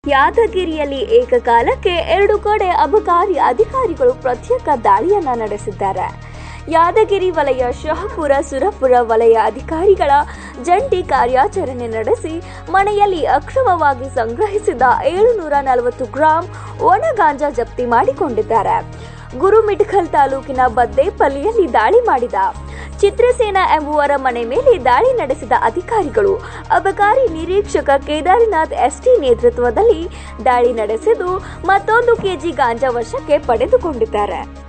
ಯಾದಗಿರಿಯಲ್ಲಿ ಏಕಕಾಲಕ್ಕೆ ಎರಡು ಕಡೆ ಅಬಕಾರಿ ಅಧಿಕಾರಿಗಳು ಪ್ರತ್ಯೇಕ ದಾಳಿಯನ್ನ ನಡೆಸಿದ್ದಾರೆ ಯಾದಗಿರಿ ವಲಯ ಶಹಪುರ ಸುರಪುರ ವಲಯ ಅಧಿಕಾರಿಗಳ ಜಂಟಿ ಕಾರ್ಯಾಚರಣೆ ನಡೆಸಿ ಮನೆಯಲ್ಲಿ ಅಕ್ರಮವಾಗಿ ಸಂಗ್ರಹಿಸಿದ ಏಳುನೂರ ನಲವತ್ತು ಗ್ರಾಂ ಒಣ ಗಾಂಜಾ ಜಪ್ತಿ ಮಾಡಿಕೊಂಡಿದ್ದಾರೆ ಗುರುಮಿಠಕಲ್ ತಾಲೂಕಿನ ಬದ್ದೇಪಲ್ಲಿಯಲ್ಲಿ ದಾಳಿ ಮಾಡಿದ ಚಿತ್ರಸೇನ ಎಂಬುವರ ಮನೆ ಮೇಲೆ ದಾಳಿ ನಡೆಸಿದ ಅಧಿಕಾರಿಗಳು ಅಬಕಾರಿ ನಿರೀಕ್ಷಕ ಕೇದಾರನಾಥ್ ಎಸ್ಟಿ ನೇತೃತ್ವದಲ್ಲಿ ದಾಳಿ ನಡೆಸಿದ್ದು ಮತ್ತೊಂದು ಕೆಜಿ ಗಾಂಜಾ ವಶಕ್ಕೆ ಪಡೆದುಕೊಂಡಿದ್ದಾರೆ